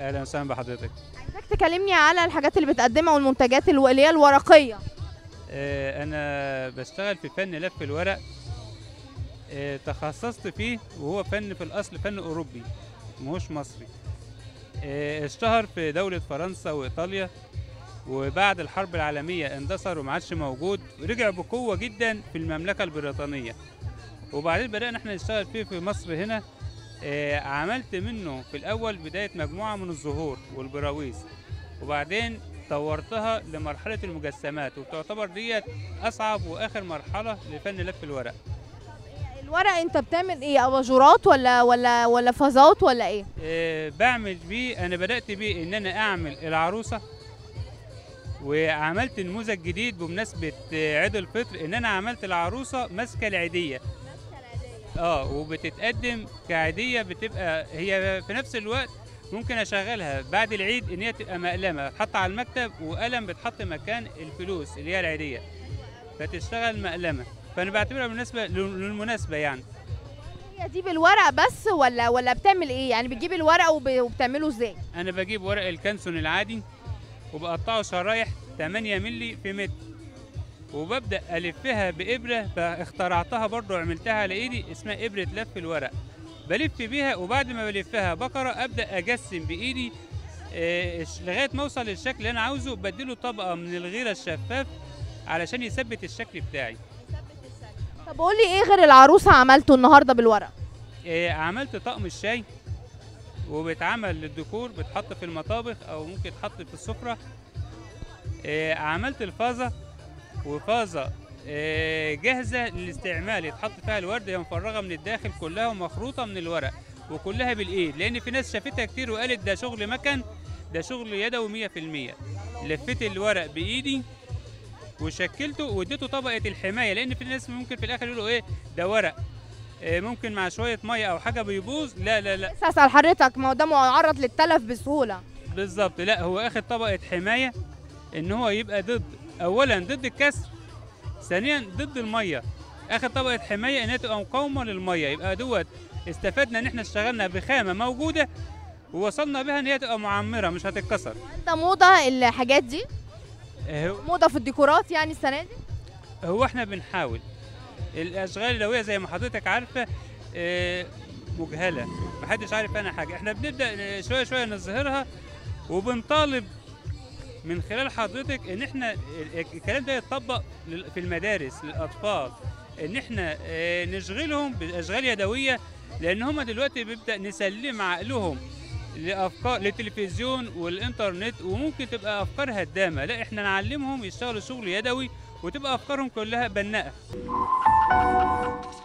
اهلا وسهلا بحضرتك عايزاك تكلمني على الحاجات اللي بتقدمها والمنتجات الو- اللي هي الورقيه آه، انا بشتغل في فن لف الورق آه، تخصصت فيه وهو فن في الاصل فن اوروبي مش مصري آه، اشتهر في دولة فرنسا وايطاليا وبعد الحرب العالمية اندثر وما عادش موجود رجع بقوة جدا في المملكة البريطانية وبعدين بدأنا احنا نشتغل فيه في مصر هنا آه، عملت منه في الأول بداية مجموعة من الزهور والبراويز وبعدين طورتها لمرحلة المجسمات وبتعتبر ديت أصعب وآخر مرحلة لفن لف الورق الورق انت بتعمل ايه اباجورات ولا ولا ولا فازات ولا ايه آه، بعمل بيه أنا بدأت بيه إن أنا أعمل العروسة وعملت نموذج جديد بمناسبة آه، عيد الفطر إن أنا عملت العروسة ماسكة العيدية اه وبتتقدم كعيدية بتبقى هي في نفس الوقت ممكن اشغلها بعد العيد ان هي تبقى مقلمه تحط على المكتب وقلم بتحط مكان الفلوس اللي هي العيديه فتشتغل مقلمه فانا بعتبرها بالنسبه للمناسبه يعني هي دي بالورق بس ولا ولا بتعمل ايه يعني بتجيب الورق وب- وبتعمله ازاي انا بجيب ورق الكانسون العادي وبقطعه شرايح 8 مللي في متر وببدا الفها بابره اخترعتها برضو عملتها على ايدي اسمها ابره لف الورق بلف بيها وبعد ما بلفها بقره ابدا اجسم بايدي آه، ش- لغايه ما اوصل للشكل اللي انا عاوزه بديله طبقه من الغيره الشفاف علشان يثبت الشكل بتاعي طب قول لي ايه غير العروسه عملته النهارده بالورق آه، عملت طقم الشاي وبيتعمل للديكور بتحط في المطابخ او ممكن تحط في السفره آه، عملت الفازه وفازه آه، جاهزه للاستعمال يتحط فيها الورد هي مفرغه من الداخل كلها ومخروطه من الورق وكلها بالايد لان في ناس شافتها كتير وقالت ده شغل مكن ده شغل يدوي 100% لفيت الورق بايدي وشكلته واديته طبقه الحمايه لان في ناس ممكن في الاخر يقولوا ايه ده ورق آه، ممكن مع شويه ميه او حاجه بيبوظ لا لا لا بس اسال حضرتك ما هو ده معرض للتلف بسهوله بالظبط لا هو اخد طبقه حمايه ان هو يبقى ضد اولا ضد الكسر ثانيا ضد الميه اخد طبقه حمايه انها تبقى مقاومه للميه يبقى دوت استفدنا ان احنا اشتغلنا بخامه موجوده ووصلنا بها ان هي تبقى معمره مش هتتكسر انت موضه الحاجات دي هو- موضه في الديكورات يعني السنه دي هو احنا بنحاول الاشغال اليدويه زي ما حضرتك عارفه آه، مجهله محدش عارف عنها حاجه احنا بنبدا شويه شويه نظهرها وبنطالب من خلال حضرتك ان احنا ال- الكلام ده يتطبق لل- في المدارس للاطفال ان احنا آه، نشغلهم باشغال يدويه لان هم دلوقتي بيبدا نسلم عقلهم لافكار للتلفزيون والانترنت وممكن تبقى افكار هدامه لا احنا نعلمهم يشتغلوا شغل يدوي وتبقى افكارهم كلها بناءه